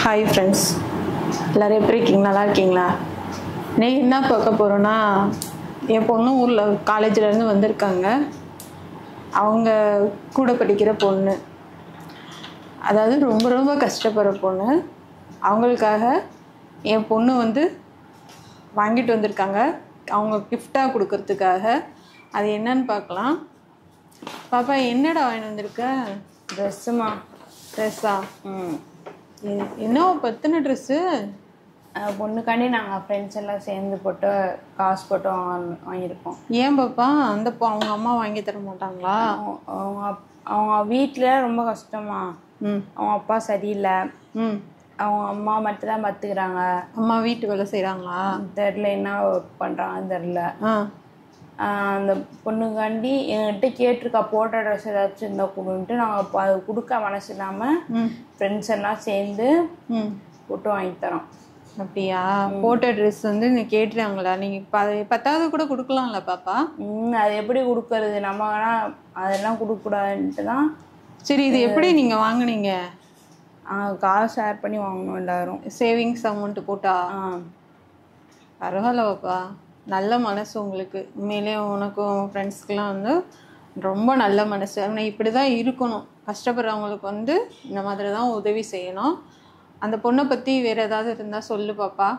hi friends எல்லோரும் எப்படி இருக்கீங்க நல்லா இருக்கீங்களா நீ என்ன பார்க்க போகிறோன்னா என் பொண்ணு ஊரில் காலேஜ்லேருந்து வந்திருக்காங்க அவங்க கூட படிக்கிற பொண்ணு அதாவது ரொம்ப ரொம்ப கஷ்டப்படுற பொண்ணு அவங்களுக்காக என் பொண்ணு வந்து வாங்கிட்டு வந்திருக்காங்க அவங்க கிஃப்டாக கொடுக்கறதுக்காக அது என்னன்னு பார்க்கலாம் பாப்பா என்னடா வாங்கிட்டு வந்திருக்க ட்ரெஸ்ஸுமா ட்ரெஸ்ஸா ம் என்ன பத்தின ட்ரெஸ்ஸு அஹ் பொண்ணுக்காண்டி நாங்கள் ஃப்ரெண்ட்ஸ் எல்லாம் சேர்ந்து போட்டு காசு போட்டு வாங்க வாங்கியிருக்கோம் ஏன் பாப்பா அந்த பொ- அவங்க அம்மா வாங்கி தர மாட்டாங்களா அவங்க- அவங்க அப்- அவங்க வீட்டில் ரொம்ப கஷ்டமா ம் அவங்க அப்பா சரியில்லை ம் அவங்க அம்மா மட்டும் தான் பார்த்துக்கிறாங்க அம்மா வீட்டு வேலை செய்கிறாங்களா தெரில என்ன ஒர்க் பண்ணுறாங்கன்னு தெரில ஆ அந்த பொண்ணுக்காண்டி எங்ககிட்ட கேட்டிருக்கா போட்ட ட்ரெஸ் ஏதாச்சும் இருந்தால் கொடுன்ட்டு நாங்கள் இப்போ அது கொடுக்க மனசு இல்லாமல் ம் ஃப்ரெண்ட்ஸ் எல்லாம் சேர்ந்து ம் போட்டு வாங்கி தரோம் அப்படியா போட்ட ட்ரெஸ் வந்து நீ கேட்டுறாங்களா நீங்கள் ப பத்தாவது கூட கொடுக்கலாம்ல பாப்பா ம் அது எப்படி கொடுக்கறது நம்ம வேணா அதெல்லாம் கொடுக்கக்கூடாதுன்ட்டு தான் சரி இது எப்படி நீங்கள் வாங்குனீங்க ஆ, காசு ஷேர் பண்ணி வாங்கணும் எல்லாரும் சேவிங்ஸ் அமௌண்ட் போட்டா ஆ பரவாயில்ல பாப்பா நல்ல மனசு உங்களுக்கு உண்மையிலேயே உனக்கும் ஃப்ரெண்ட்ஸ்க்கெலாம் வந்து ரொம்ப நல்ல மனசு ஆனால் இப்படி தான் இருக்கணும் கஷ்டப்படுறவங்களுக்கு வந்து இந்த மாதிரி தான் உதவி செய்யணும் அந்த பொண்ணை பற்றி வேறு ஏதாவது இருந்தால் சொல்லு பாப்பா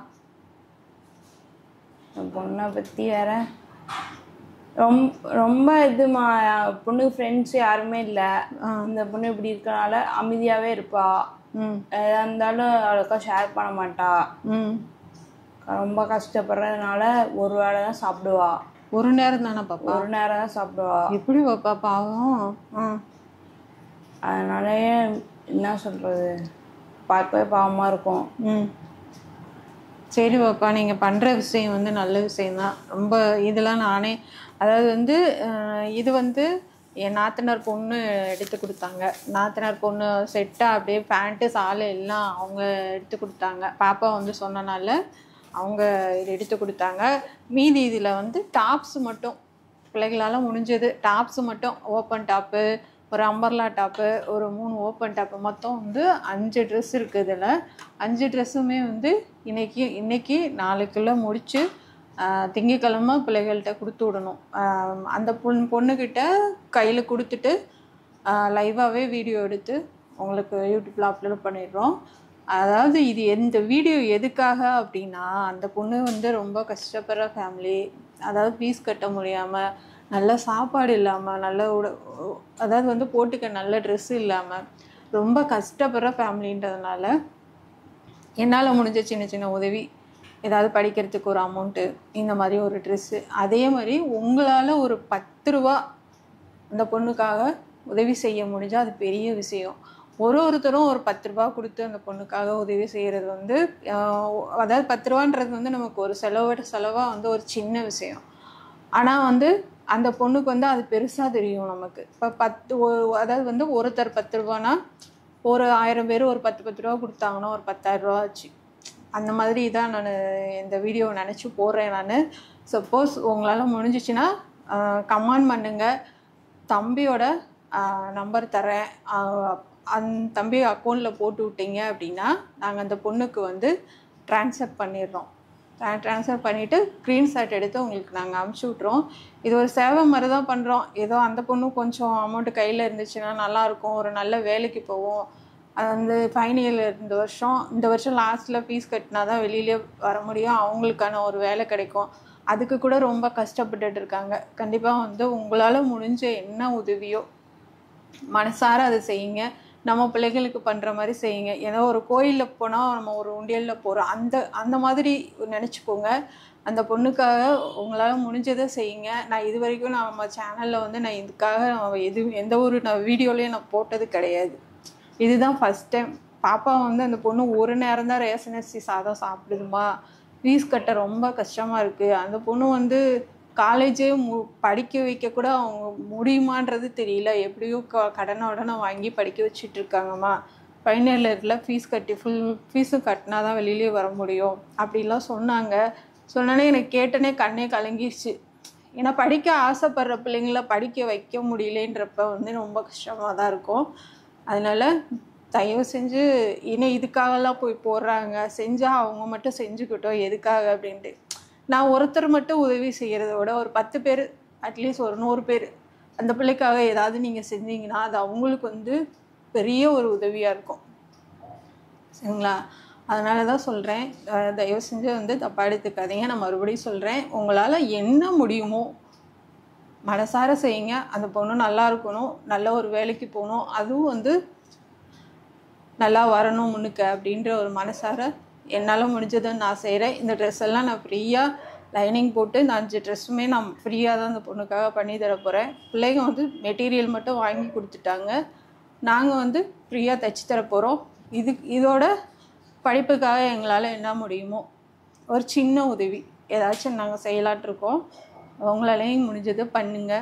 என் பொண்ணை பற்றி வேற ரொம்ப ரொம்ப இதுமா பொண்ணுக்கு ஃப்ரெண்ட்ஸ் யாருமே இல்லை இந்த பொண்ணு இப்படி இருக்கனால அமைதியாகவே இருப்பா ம் எதாக இருந்தாலும் அவளுக்கா ஷேர் பண்ண மாட்டா ம் ரொம்ப கஷ்டப்படுறதுனால ஒரு வேளை தான் சாப்பிடுவா ஒரு நேரம் தானே பாப்பா ஒரு நேரம் தான் சாப்பிடுவா எப்படி பாப்பா பாவம் ம் அதனாலயே என்ன சொல்கிறது பார்க்கவே பாவமாக இருக்கும் ம் சரி பாப்பா நீங்கள் பண்ணுற விஷயம் வந்து நல்ல விஷயந்தான் ரொம்ப இதெல்லாம் நானே அதாவது வந்து அஹ், இது வந்து என் நாத்தனார் பொண்ணு எடுத்து கொடுத்தாங்க நாத்தனார் பொண்ணு செட்டாக அப்படியே பேண்ட்டு சாலை எல்லாம் அவங்க எடுத்து கொடுத்தாங்க பாப்பா வந்து சொன்னனால அவங்க இது எடுத்து கொடுத்தாங்க மீதி இதில் வந்து டாப்ஸ் மட்டும் பிள்ளைகளால் முடிஞ்சது டாப்ஸ் மட்டும் ஓப்பன் டாப்பு ஒரு அம்பர்லா டாப்பு ஒரு மூணு ஓப்பன் டாப்பு மொத்தம் வந்து அஞ்சு ட்ரெஸ் இருக்குது இதில் அஞ்சு ட்ரெஸ்ஸுமே வந்து இன்னைக்கு இன்னைக்கு நாளைக்குள்ளே முடித்து திங்கக்கிழமை பிள்ளைகள்கிட்ட கொடுத்து விடணும் ஆஹ் அந்த பொண் பொண்ணுக்கிட்ட கையில் கொடுத்துட்டு லைவாகவே வீடியோ எடுத்து உங்களுக்கு யூடியூப்பில் அப்லோட் பண்ணிடுறோம் அதாவது இது எந்த வீடியோ எதுக்காக அப்படின்னா அந்த பொண்ணு வந்து ரொம்ப கஷ்டப்படுற ஃபேமிலி அதாவது ஃபீஸ் கட்ட முடியாமல் நல்ல சாப்பாடு இல்லாமல் நல்ல உட அதாவது வந்து போட்டுக்க நல்ல ட்ரெஸ் இல்லாமல் ரொம்ப கஷ்டப்படுற ஃபேமிலின்றதுனால என்னால் முடிஞ்ச சின்ன சின்ன உதவி ஏதாவது படிக்கிறதுக்கு ஒரு அமௌண்ட்டு இந்த மாதிரி ஒரு ட்ரெஸ்ஸு அதே மாதிரி உங்களால் ஒரு பத்து ரூபா அந்த பொண்ணுக்காக உதவி செய்ய முடிஞ்சால் அது பெரிய விஷயம் ஒரு ஒருத்தரும் ஒரு பத்து ரூபா கொடுத்து அந்த பொண்ணுக்காக உதவி செய்கிறது வந்து ஆஹ், அதாவது பத்து ரூபான்றது வந்து நமக்கு ஒரு செலவோட செலவாக வந்து ஒரு சின்ன விஷயம் ஆனால் வந்து அந்த பொண்ணுக்கு வந்து அது பெருசாக தெரியும் நமக்கு இப்போ பத்து ஒ- அதாவது வந்து ஒருத்தர் பத்து ரூபானா ஒரு ஆயிரம் பேர் ஒரு பத்து பத்து ரூபா கொடுத்தாங்கன்னா ஒரு பத்தாயிரம் ரூபா ஆச்சு அந்த மாதிரி தான் நான் இந்த வீடியோவை நினச்சி போடுறேன் நான் சப்போஸ் உங்களால் முடிஞ்சிச்சுன்னா கமெண்ட் பண்ணுங்கள் தம்பியோட நம்பர் தரேன் ஆஹ் அந் தம்பி அக்கௌண்ட்டில் போட்டு விட்டீங்க அப்படின்னா நாங்கள் அந்த பொண்ணுக்கு வந்து ட்ரான்ஸ்ஃபர் பண்ணிடுறோம் ட்ரான்ஸ்ஃபர் பண்ணிவிட்டு ஸ்க்ரீன்ஷாட் எடுத்து உங்களுக்கு நாங்கள் அமுச்சு விட்றோம் இது ஒரு சேவை மாதிரி தான் பண்ணுறோம் ஏதோ அந்த பொண்ணு கொஞ்சம் அமௌண்ட்டு கையில் இருந்துச்சுன்னா நல்லாயிருக்கும் ஒரு நல்ல வேலைக்கு போவோம் அது வந்து ஃபைனல் இந்த வருஷம் இந்த வருஷம் லாஸ்ட்டில் ஃபீஸ் கட்டினா தான் வெளியிலே வர முடியும் அவங்களுக்கான ஒரு வேலை கிடைக்கும் அதுக்கு கூட ரொம்ப கஷ்டப்பட்டுட்டு இருக்காங்க கண்டிப்பாக வந்து உங்களால் முடிஞ்ச என்ன உதவியோ மனசார அதை செய்யுங்க நம்ம பிள்ளைகளுக்கு பண்ணுற மாதிரி செய்யுங்க ஏதோ ஒரு கோயிலில் போனால் நம்ம ஒரு உண்டியலில் போகிறோம் அந்த அந்த மாதிரி நினச்சிக்கோங்க அந்த பொண்ணுக்காக உங்களால் முடிஞ்சதை செய்யுங்க நான் இது வரைக்கும் நான் நம்ம சேனலில் வந்து நான் இதுக்காக நான் எது எந்த ஒரு நான் வீடியோலையும் நான் போட்டது கிடையாது இதுதான் ஃபஸ்ட் டைம் பாப்பா வந்து அந்த பொண்ணு ஒரு நேரம் தான் ரேஷன் அரிசி சாதம் சாப்பிடுதுமா ஃபீஸ் கட்ட ரொம்ப கஷ்டமாக இருக்குது அந்த பொண்ணு வந்து காலேஜே மு படிக்க வைக்க கூட அவங்க முடியுமான்றது தெரியல எப்படியோ க கடனை உடனே வாங்கி படிக்க வச்சுட்டு இருக்காங்கம்மா ஃபைனல் இயரில் ஃபீஸ் கட்டி ஃபுல் ஃபீஸும் கட்டினா தான் வெளியிலே வர முடியும் அப்படிலாம் சொன்னாங்க சொன்னோன்னே எனக்கு கேட்டனே கண்ணே கலங்கிருச்சு ஏன்னா படிக்க ஆசைப்படுற பிள்ளைங்கள படிக்க வைக்க முடியலன்றப்ப வந்து ரொம்ப கஷ்டமாக தான் இருக்கும் அதனால் தயவு செஞ்சு இன்னும் இதுக்காகலாம் போய் போடுறாங்க செஞ்சால் அவங்க மட்டும் செஞ்சுக்கிட்டோம் எதுக்காக அப்படின்ட்டு நான் ஒருத்தர் மட்டும் உதவி செய்கிறத விட ஒரு பத்து பேர் அட்லீஸ்ட் ஒரு நூறு பேர் அந்த பிள்ளைக்காக ஏதாவது நீங்கள் செஞ்சீங்கன்னா அது அவங்களுக்கு வந்து பெரிய ஒரு உதவியாக இருக்கும் சரிங்களா அதனால தான் சொல்கிறேன் தயவு செஞ்சு வந்து தப்பாக எடுத்துக்காதீங்க நான் மறுபடியும் சொல்கிறேன் உங்களால் என்ன முடியுமோ மனசார செய்யுங்க அந்த பொண்ணு நல்லா இருக்கணும் நல்ல ஒரு வேலைக்கு போகணும் அதுவும் வந்து நல்லா வரணும் முன்னுக்கு அப்படின்ற ஒரு மனசார என்னால் முடிஞ்சதை நான் செய்கிறேன் இந்த ட்ரெஸ் எல்லாம் நான் ஃப்ரீயாக லைனிங் போட்டு இந்த அஞ்சு ட்ரெஸ்ஸுமே நான் ஃப்ரீயாக தான் அந்த பொண்ணுக்காக பண்ணி தர போகிறேன் பிள்ளைங்க வந்து மெட்டீரியல் மட்டும் வாங்கி கொடுத்துட்டாங்க நாங்கள் வந்து ஃப்ரீயாக தைச்சி தர போகிறோம் இது இதோட படிப்புக்காக எங்களால் என்ன முடியுமோ ஒரு சின்ன உதவி ஏதாச்சும் நாங்கள் செய்யலான்ட்டு இருக்கோம் உங்களாலேயும் முடிஞ்சதை பண்ணுங்கள்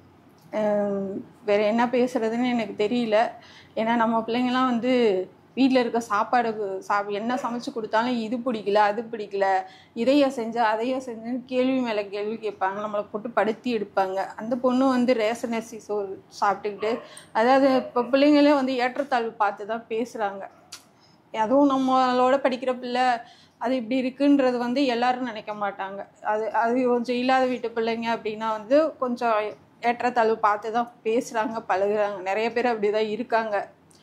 வேறு என்ன பேசுகிறதுன்னு எனக்கு தெரியல ஏன்னா நம்ம பிள்ளைங்கள்லாம் வந்து வீட்டில் இருக்க சாப்பாடு சாப் என்ன சமைச்சு கொடுத்தாலும் இது பிடிக்கல அது பிடிக்கல இதைய செஞ்சு அதைய செஞ்சுன்னு கேள்வி மேலே கேள்வி கேட்பாங்க நம்மளை போட்டு படுத்தி எடுப்பாங்க அந்த பொண்ணு வந்து ரேஷன் அரிசி சோறு சாப்பிட்டுக்கிட்டு அதாவது இப்போ பிள்ளைங்களே வந்து ஏற்றத்தாழ்வு பார்த்து தான் பேசுகிறாங்க அதுவும் நம்மளோட படிக்கிற பிள்ளை அது இப்படி இருக்குன்றது வந்து எல்லாரும் நினைக்க மாட்டாங்க அது அது கொஞ்சம் இல்லாத வீட்டு பிள்ளைங்க அப்படின்னா வந்து கொஞ்சம் ஏற்றத்தாழ்வு பார்த்து தான் பேசுகிறாங்க பழகுறாங்க நிறைய பேர் அப்படி தான் இருக்காங்க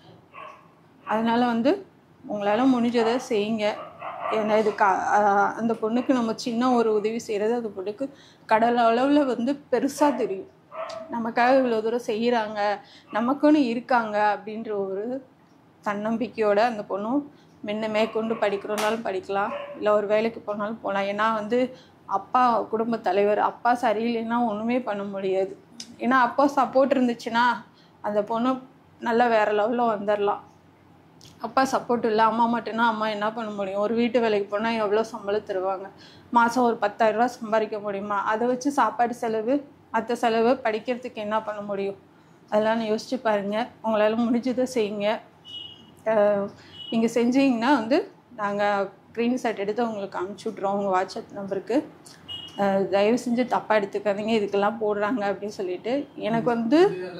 அதனால் வந்து உங்களால் முடிஞ்சதை செய்யுங்க ஏன்னா இது க அந்த பொண்ணுக்கு நம்ம சின்ன ஒரு உதவி செய்கிறது அந்த பொண்ணுக்கு கடல் அளவில் வந்து பெருசாக தெரியும் நமக்காக இவ்வளோ தூரம் செய்கிறாங்க நமக்குன்னு இருக்காங்க அப்படின்ற ஒரு தன்னம்பிக்கையோட அந்த பொண்ணும் முன்ன மேற்கொண்டு படிக்கிறோனாலும் படிக்கலாம் இல்லை ஒரு வேலைக்கு போனாலும் போகலாம் ஏன்னா வந்து அப்பா குடும்ப தலைவர் அப்பா சரியில்லைன்னா ஒன்றுமே பண்ண முடியாது ஏன்னா அப்பா சப்போர்ட் இருந்துச்சுன்னா அந்த பொண்ணு நல்லா வேறு லெவலில் வந்துடலாம் அப்பா சப்போர்ட் இல்லை அம்மா மட்டும்னா அம்மா என்ன பண்ண முடியும் ஒரு வீட்டு வேலைக்கு போனால் எவ்வளோ சம்பளம் தருவாங்க மாதம் ஒரு பத்தாயிரரூபா சம்பாதிக்க முடியுமா அதை வச்சு சாப்பாடு செலவு மற்ற செலவு படிக்கிறதுக்கு என்ன பண்ண முடியும் அதெல்லாம் யோசிச்சு பாருங்கள் உங்களால் முடிஞ்சதை செய்யுங்க நீங்கள் செஞ்சீங்கன்னா வந்து நாங்கள் க்ரீன் ஷர்ட் எடுத்து உங்களுக்கு அனுப்பிச்சி விட்றோம் உங்கள் வாட்ஸ்அப் நம்பருக்கு தயவு செஞ்சு தப்பாக எடுத்துக்காதீங்க இதுக்கெல்லாம் போடுறாங்க அப்படின்னு சொல்லிட்டு எனக்கு வந்து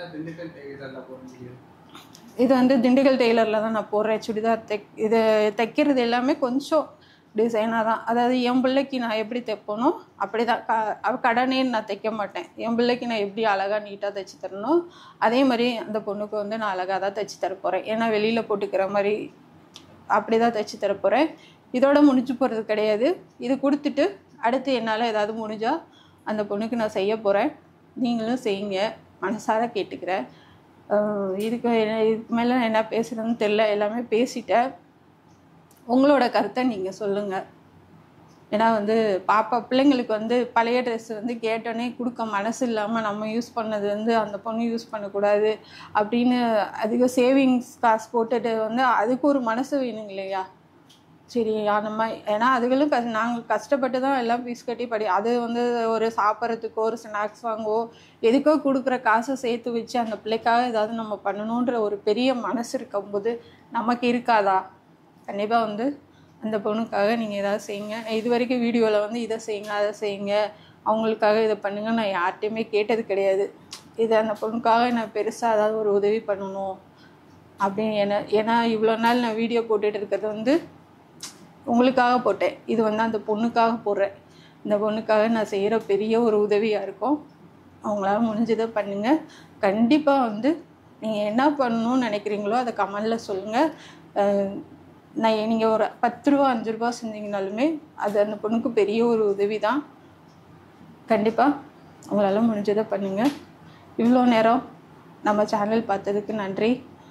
இது வந்து திண்டுக்கல் டெய்லரில் தான் நான் போடுறேன் சுடிதார் தைக் இது தைக்கிறது எல்லாமே கொஞ்சம் டிசைனாக தான் அதாவது என் பிள்ளைக்கு நான் எப்படி தைப்பனோ அப்படி தான் க கடனே நான் தைக்க மாட்டேன் என் பிள்ளைக்கு நான் எப்படி அழகாக நீட்டாக தைச்சி தரணும் அதே மாதிரி அந்த பொண்ணுக்கு வந்து நான் அழகாக தான் தைச்சி தர போகிறேன் ஏன்னா வெளியில் போட்டுக்கிற மாதிரி அப்படி தான் தைச்சி தர போகிறேன் இதோட முடிஞ்சு போகிறது கிடையாது இது கொடுத்துட்டு அடுத்து என்னால் ஏதாவது முடிஞ்சால் அந்த பொண்ணுக்கு நான் செய்ய போகிறேன் நீங்களும் செய்யுங்க மனசார கேட்டுக்கிறேன் இதுக்கு இதுக்கு மேலே என்ன பேசுகிறேன்னு தெரில எல்லாமே பேசிட்டேன் உங்களோட கருத்தை நீங்கள் சொல்லுங்கள் ஏன்னா வந்து பாப்பா பிள்ளைங்களுக்கு வந்து பழைய ட்ரெஸ் வந்து கேட்டோன்னே கொடுக்க மனசு இல்லாமல் நம்ம யூஸ் பண்ணது வந்து அந்த பொண்ணு யூஸ் பண்ணக்கூடாது அப்படின்னு அதிக சேவிங்ஸ் காசு போட்டுட்டு வந்து அதுக்கு ஒரு மனசு வேணும் இல்லையா சரி அந்த மாதிரி ஏன்னா அதுகளும் க நாங்கள் கஷ்டப்பட்டு தான் எல்லாம் ஃபீஸ் கட்டி படி அது வந்து ஒரு சாப்பிட்றதுக்கோ ஒரு ஸ்நாக்ஸ் வாங்கவோ எதுக்கோ கொடுக்குற காசை சேர்த்து வச்சு அந்த பிள்ளைக்காக ஏதாவது நம்ம பண்ணணுன்ற ஒரு பெரிய மனசு இருக்கும்போது நமக்கு இருக்காதா கண்டிப்பாக வந்து அந்த பொண்ணுக்காக நீங்கள் ஏதாவது செய்யுங்க இது வரைக்கும் வீடியோவில் வந்து இதை செய்யுங்க அதை செய்யுங்க அவங்களுக்காக இதை பண்ணுங்க நான் யார்கிட்டையுமே கேட்டது கிடையாது இது அந்த பொண்ணுக்காக நான் பெருசாக ஏதாவது ஒரு உதவி பண்ணணும் அப்படின்னு என்ன ஏன்னா இவ்வளோ நாள் நான் வீடியோ போட்டுட்டு இருக்கிறது வந்து உங்களுக்காக போட்டேன் இது வந்து அந்த பொண்ணுக்காக போடுறேன் இந்த பொண்ணுக்காக நான் செய்கிற பெரிய ஒரு உதவியாக இருக்கும் அவங்களால முடிஞ்சதை பண்ணுங்கள் கண்டிப்பாக வந்து நீங்கள் என்ன பண்ணணும்னு நினைக்கிறீங்களோ அதை கமெண்டில் சொல்லுங்கள் நான் நீங்கள் ஒரு பத்து ரூபா அஞ்சு ரூபா செஞ்சீங்கனாலுமே அது அந்த பொண்ணுக்கு பெரிய ஒரு உதவி தான் கண்டிப்பாக உங்களால் முடிஞ்சதை பண்ணுங்கள் இவ்வளோ நேரம் நம்ம சேனல் பார்த்ததுக்கு நன்றி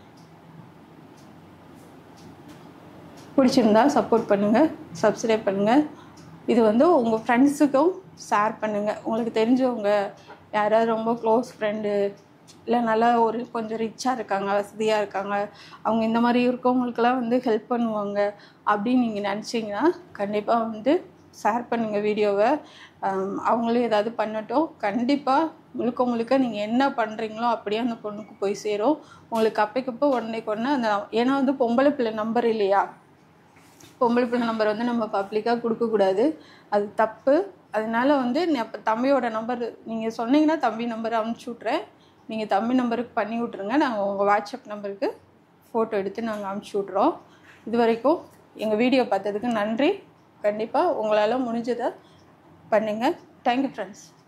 பிடிச்சிருந்தா சப்போர்ட் பண்ணுங்கள் சப்ஸ்கிரைப் பண்ணுங்கள் இது வந்து உங்கள் ஃப்ரெண்ட்ஸுக்கும் ஷேர் பண்ணுங்கள் உங்களுக்கு தெரிஞ்சவங்க யாராவது ரொம்ப க்ளோஸ் ஃப்ரெண்டு இல்லை நல்லா ஒரு கொஞ்சம் ரிச்சாக இருக்காங்க வசதியாக இருக்காங்க அவங்க இந்த மாதிரி இருக்கவங்களுக்கெல்லாம் வந்து ஹெல்ப் பண்ணுவாங்க அப்படின்னு நீங்கள் நினச்சிங்கன்னா கண்டிப்பாக வந்து ஷேர் பண்ணுங்கள் வீடியோவை அவங்களும் ஏதாவது பண்ணட்டும் கண்டிப்பாக முழுக்க முழுக்க நீங்கள் என்ன பண்ணுறீங்களோ அப்படியே அந்த பொண்ணுக்கு போய் சேரும் உங்களுக்கு அப்பைக்கப்போ உடனே கொண்டு அந்த ஏன்னா வந்து பொம்பளை பிள்ளை நம்பர் இல்லையா பொம்பளை பிள்ளை நம்பர் வந்து நம்ம பப்ளிக்காக கொடுக்கக்கூடாது அது தப்பு அதனால வந்து இப்போ தம்பியோட நம்பர் நீங்கள் சொன்னீங்கன்னா தம்பி நம்பர் அனுப்பிச்சி விட்றேன் நீங்கள் தம்பி நம்பருக்கு பண்ணி விட்ருங்க நாங்கள் உங்கள் வாட்ஸ்அப் நம்பருக்கு ஃபோட்டோ எடுத்து நாங்கள் அனுப்பிச்சி விட்றோம் இது வரைக்கும் எங்கள் வீடியோ பார்த்ததுக்கு நன்றி கண்டிப்பாக உங்களால் முடிஞ்சதை பண்ணுங்கள் தேங்க்யூ ஃப்ரெண்ட்ஸ்